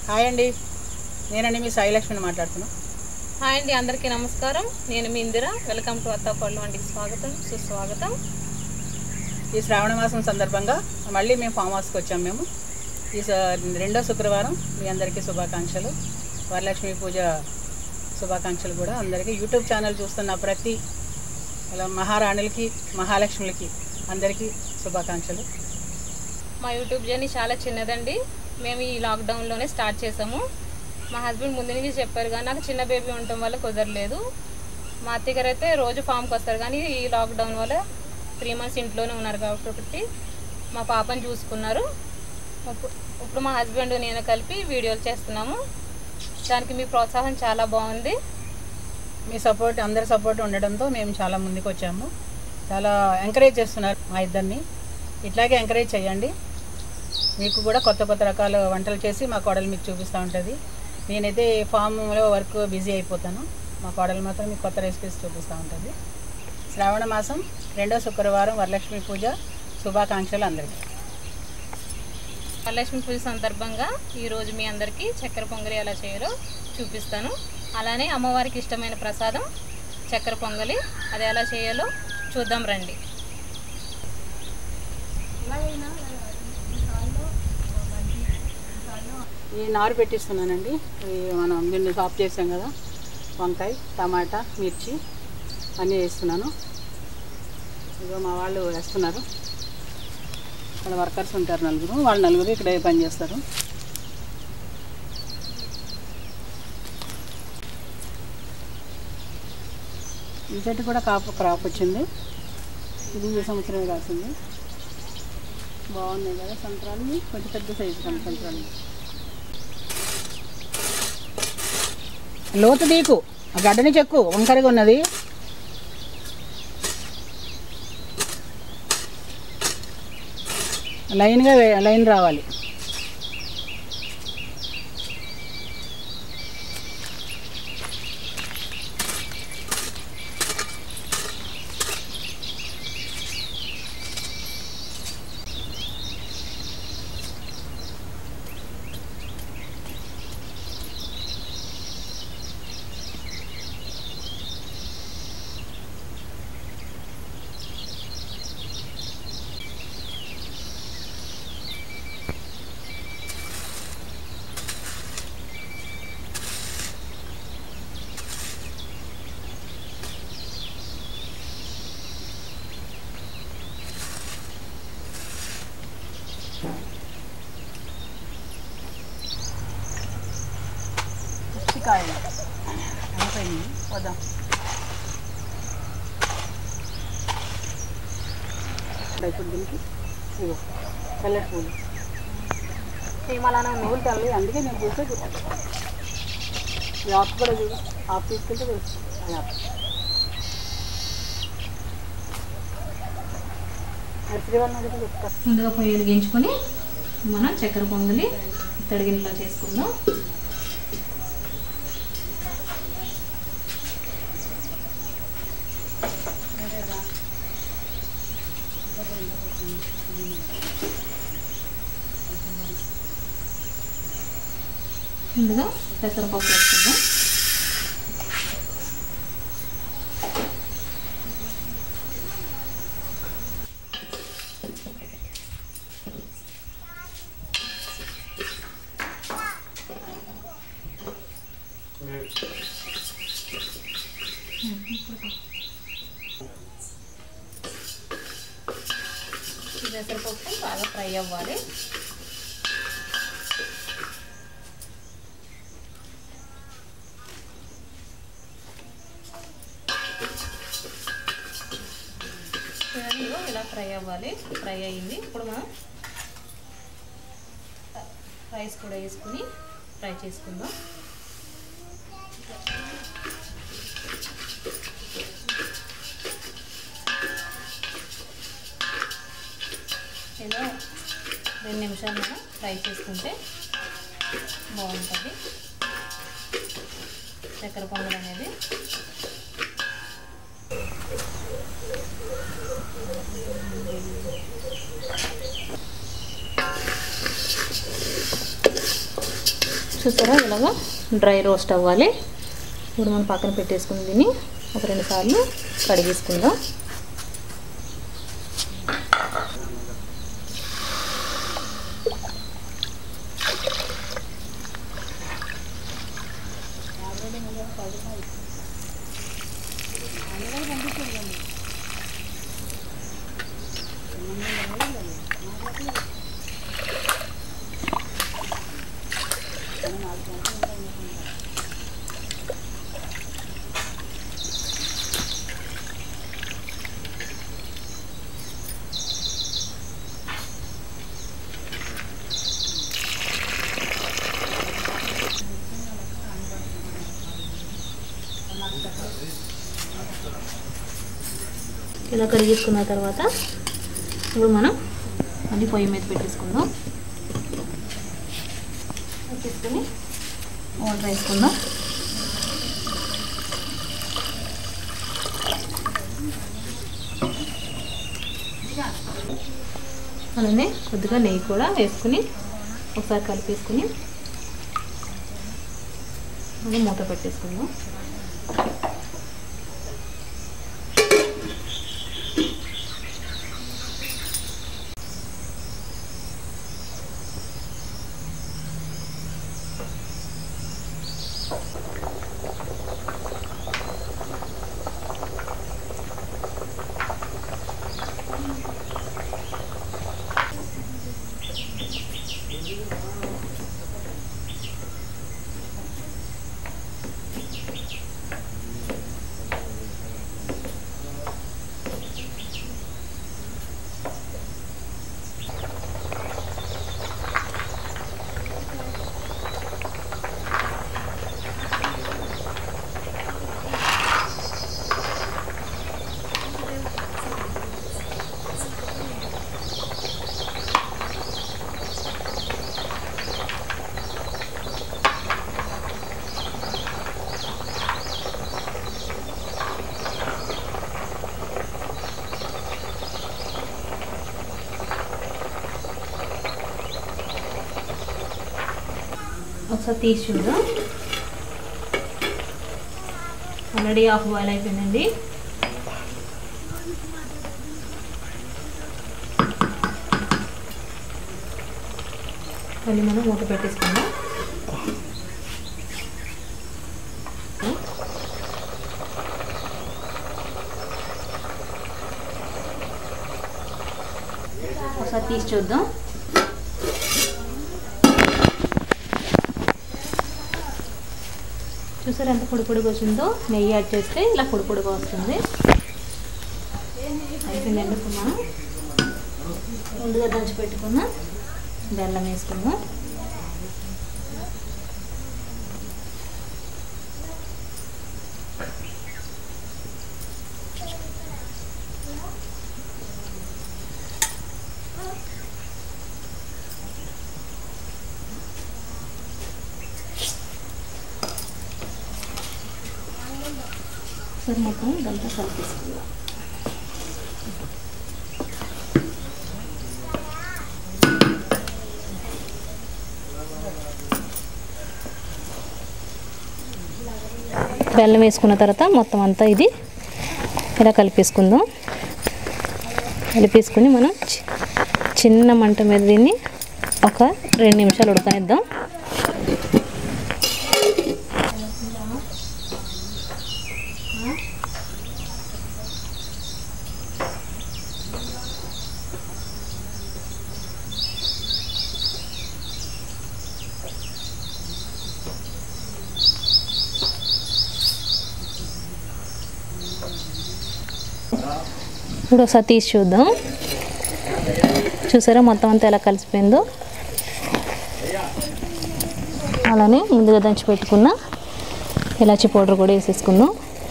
Hi అండి నేనండి మీ సాయిలక్ష్మిని మాట్లాడుతున్నాను హాయ్ అండి అందరికీ నమస్కారం నేను మీ ఇందిర వెల్కమ్ టు అత్తాపళ్ళు వంటికి స్వాగతం సుస్వాగతం ఈ శ్రావణ మాసం సందర్భంగా మళ్ళీ మేము ఫామ్ హౌస్కి వచ్చాం మేము ఈ స- రెండో శుక్రవారం మీ అందరికీ శుభాకాంక్షలు వరలక్ష్మి పూజ శుభాకాంక్షలు కూడా అందరికీ యూట్యూబ్ ఛానల్ చూస్తున్న ప్రతి ఇలా మహారాణులకి మహాలక్ష్ములకి అందరికీ శుభాకాంక్షలు మా యూట్యూబ్ జర్నీ చాలా చిన్నదండి మేము ఈ లాక్డౌన్లోనే స్టార్ట్ చేసాము మా హస్బెండ్ ముందు నుంచి చెప్పారు కానీ నాకు చిన్న బేబీ ఉండటం వల్ల కుదరలేదు మా అత్తయ్య గారు అయితే రోజు ఫామ్కి వస్తారు కానీ ఈ లాక్డౌన్ వల్ల త్రీ మంత్స్ ఇంట్లోనే ఉన్నారు కాబట్టి మా పాపని చూసుకున్నారు ఇప్పుడు ఇప్పుడు మా హస్బెండ్ నేను కలిపి వీడియోలు చేస్తున్నాము దానికి మీ ప్రోత్సాహం చాలా బాగుంది మీ సపోర్ట్ అందరి సపోర్ట్ ఉండడంతో మేము చాలా ముందుకు వచ్చాము చాలా ఎంకరేజ్ చేస్తున్నారు మా ఇద్దరిని ఇట్లాగే ఎంకరేజ్ చేయండి మీకు కూడా కొత్త కొత్త రకాల వంటలు చేసి మా కోడలు మీకు చూపిస్తూ ఉంటుంది నేనైతే ఫామ్లో వర్క్ బిజీ అయిపోతాను మా కోడలు మాత్రం మీకు కొత్త రెసిపీస్ చూపిస్తూ ఉంటుంది శ్రావణ మాసం రెండో శుక్రవారం వరలక్ష్మి పూజ శుభాకాంక్షలు అందరికీ వరలక్ష్మి పూజ సందర్భంగా ఈరోజు మీ అందరికీ చక్కెర పొంగలి ఎలా చేయాలో చూపిస్తాను అలానే అమ్మవారికి ఇష్టమైన ప్రసాదం చక్కెర పొంగలి అది ఎలా చేయాలో చూద్దాం రండి ఈ నారు పెట్టిస్తున్నానండి ఈ మనం దీన్ని సాఫ్ చేసాం కదా వంకాయ టమాటా మిర్చి అన్నీ వేస్తున్నాను ఇదిగో మా వాళ్ళు వేస్తున్నారు ఇక్కడ వర్కర్స్ ఉంటారు నలుగురు వాళ్ళు నలుగురు ఇక్కడ పని చేస్తారు ఈ చెట్టు కూడా కాపు క్రాప్ వచ్చింది ఇది ఈ సంవత్సరమే కాసింది బాగున్నాయి కదా సంత్రాలు కొంచెం పెద్ద సైజు కానీ సంత్రాలు లోతు దీకు ఆ గడ్డని చెక్కు వంకరగా ఉన్నది లైన్గా వే- లైన్ రావాలి పుచ్చికాయలు అయిపోయింది పోదాం ఇప్పుడు దీనికి ఇదిగో తెల్లటి పూలు అలానే నువ్వులు తల్లి అందుకే నేను చూసే ఈ ఆకు కూడా చూడు ఆకు తీసుకెళ్తే తెలుస్తుంది అది ఆకు నర్సరీ వాళ్ళని అడిగితే చెప్తారు ముందుగా పొయ్యి వెలిగించుకొని మనం చక్కెర పొంగలి తడిగినలా చేసుకుందాం ముందుగా పెసరపప్పు వేసుకుందాం ఈ పెసరపప్పు బాగా ఫ్రై అవ్వాలి చూడండి ఇదిగో ఇలా ఫ్రై అవ్వాలి ఫ్రై అయ్యింది ఇప్పుడు మనం రైస్ కూడా వేసుకుని ఫ్రై చేసుకుందాం ఇలా రెండు నిమిషాలు మనం ఫ్రై చేసుకుంటే బాగుంటుంది చక్కెర పొంగల్ అనేది చూసారా ఇలాగా డ్రై రోస్ట్ అవ్వాలి ఇప్పుడు మనం పక్కన పెట్టేసుకుని దీన్ని ఒక రెండు సార్లు కడిగేసుకుందాం ఇలా కడిగేసుకున్న తర్వాత ఇప్పుడు మనం మళ్ళీ పొయ్యి మీద పెట్టేసుకుందాం పెట్టేసుకుని వాటర్ వేసుకుందాం అలానే కొద్దిగా నెయ్యి కూడా వేసుకుని ఒకసారి కలిపేసుకుని మళ్ళీ మూత పెట్టేసుకుందాం ఒకసారి తీసి చూద్దాం ఆల్రెడీ హాఫ్ బాయిల్ అయిపోయిందండి మళ్ళీ మనం మూత పెట్టేసుకుందాం ఒకసారి తీసి చూద్దాం చూసారు ఎంత పొడి పొడిగా వచ్చిందో నెయ్యి యాడ్ చేస్తే ఇలా పొడి పొడిగా వస్తుంది అయిపోయిందండి ఇప్పుడు మనం ముందుగా దంచి పెట్టుకున్న బెల్లం వేసుకుందాం సరే మొత్తం ఇదంతా కలిపేసుకుందాం బెల్లం వేసుకున్న తర్వాత మొత్తం అంతా ఇది ఇలా కలిపేసుకుందాం కలిపేసుకుని మనం చి- చిన్న మంట మీద దీన్ని ఒక రెండు నిమిషాలు ఉడకనిద్దాం ఇప్పుడు ఒకసారి తీసి చూద్దాం చూసారా మొత్తం అంతా ఎలా కలిసిపోయిందో అలానే ముందుగా దంచి పెట్టుకున్న ఇలాచి పౌడర్ కూడా వేసేసుకుందాం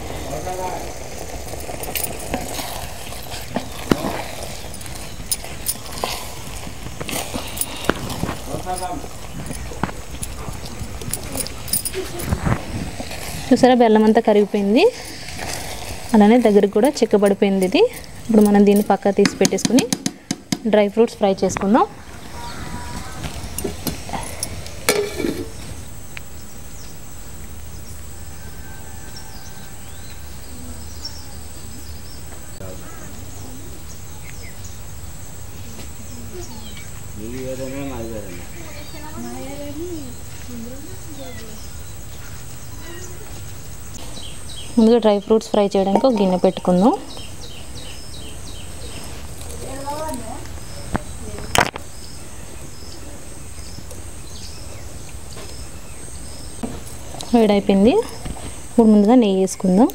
చూసారా బెల్లం అంతా కరిగిపోయింది అలానే దగ్గరికి కూడా చిక్కబడిపోయింది ఇది ఇప్పుడు మనం దీన్ని పక్క తీసి పెట్టేసుకుని డ్రై ఫ్రూట్స్ ఫ్రై చేసుకుందాం ఇది వేరేనా మాది వేరేనా ముందుగా డ్రై ఫ్రూట్స్ ఫ్రై చేయడానికి ఒక గిన్నె పెట్టుకుందాం వేడైపోయింది ఇప్పుడు ముందుగా నెయ్యి వేసుకుందాం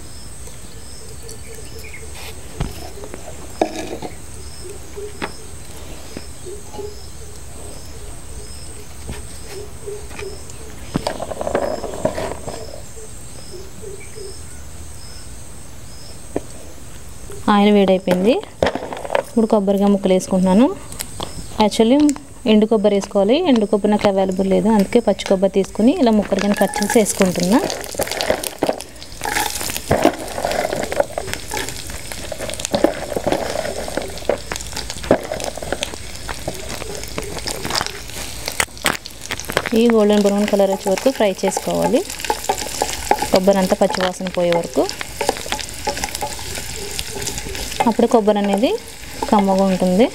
ఆయిల్ వేడైపోయింది ఇప్పుడు కొబ్బరిగా ముక్కలు వేసుకుంటున్నాను యాక్చువల్లీ ఎండు కొబ్బరి వేసుకోవాలి ఎండు కొబ్బరి నాకు అవైలబుల్ లేదు అందుకే పచ్చి కొబ్బరి తీసుకుని ఇలా ముక్కలు కానీ కట్ చేసి వేసుకుంటున్నా ఈ గోల్డెన్ బ్రౌన్ కలర్ వచ్చే వరకు ఫ్రై చేసుకోవాలి కొబ్బరి అంతా పచ్చివాసన పోయే వరకు అప్పుడు కొబ్బరి అనేది కమ్మగా ఉంటుంది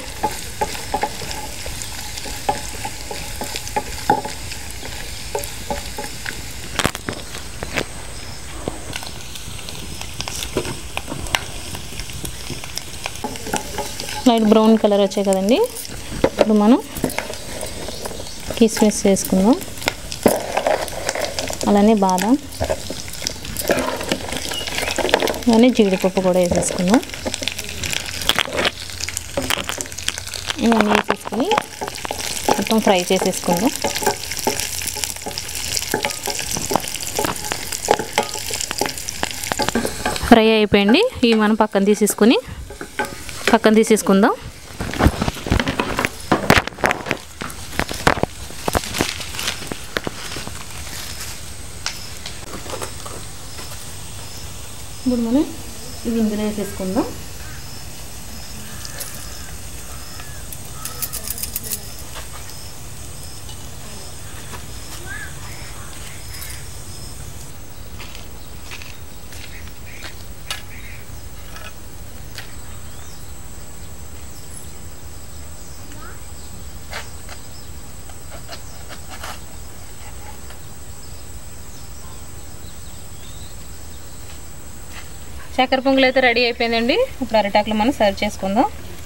లైట్ బ్రౌన్ కలర్ వచ్చాయి కదండి ఇప్పుడు మనం కిస్మిస్ వేసుకుందాం అలానే బాదం అలానే జీడిపప్పు కూడా వేసేసుకుందాం ఇవన్నీ వేసేసుకొని మొత్తం ఫ్రై చేసేసుకుందాం ఫ్రై అయిపోయింది ఇవి మనం పక్కన తీసేసుకొని పక్కన తీసేసుకుందాం ఇప్పుడు మనం ఇవి ఇందులో వేసేసుకుందాం చక్కెర పొంగల్ అయితే రెడీ అయిపోయిందండి ఇప్పుడు అరటాకులు మనం సర్వ్ చేసుకుందాం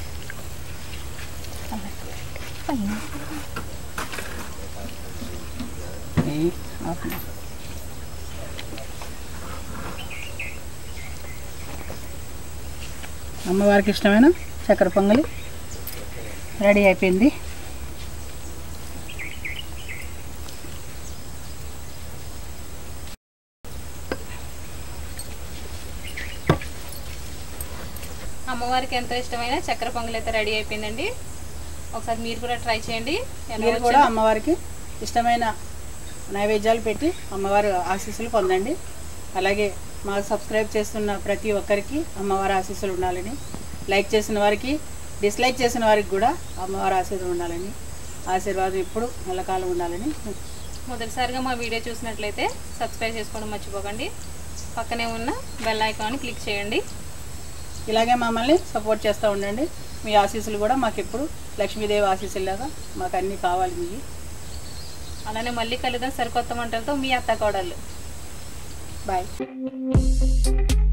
అమ్మవారికి ఇష్టమైన చక్కెర పొంగలి రెడీ అయిపోయింది అమ్మవారికి ఎంతో ఇష్టమైన చక్కెర పొంగల్ అయితే రెడీ అయిపోయిందండి ఒకసారి మీరు కూడా ట్రై చేయండి ఎలా మీరు కూడా వచ్చిందో. అమ్మవారికి ఇష్టమైన నైవేద్యాలు పెట్టి అమ్మవారి ఆశీస్సులు పొందండి అలాగే మాకు సబ్స్క్రైబ్ చేస్తున్న ప్రతి ఒక్కరికి అమ్మవారి ఆశీస్సులు ఉండాలని లైక్ చేసిన వారికి డిస్లైక్ చేసిన వారికి కూడా అమ్మవారి ఆశీర్వాదం ఉండాలని ఆశీర్వాదం ఎప్పుడు ఎల్లకాలం ఉండాలని మొదటిసారిగా మా వీడియో చూసినట్లయితే సబ్స్క్రైబ్ చేసుకోవడం మర్చిపోకండి పక్కనే ఉన్న బెల్ ఐకాన్ని క్లిక్ చేయండి ఇలాగే మమ్మల్ని సపోర్ట్ చేస్తూ ఉండండి మీ ఆశీస్సులు కూడా మాకు ఎప్పుడు లక్ష్మీదేవి ఆశీస్సులాగా మాకు అన్నీ కావాలి మీ అలానే మళ్ళీ కలుద్దాం సరికొత్త వంటలతో మీ అత్త కోడళ్ళు బాయ్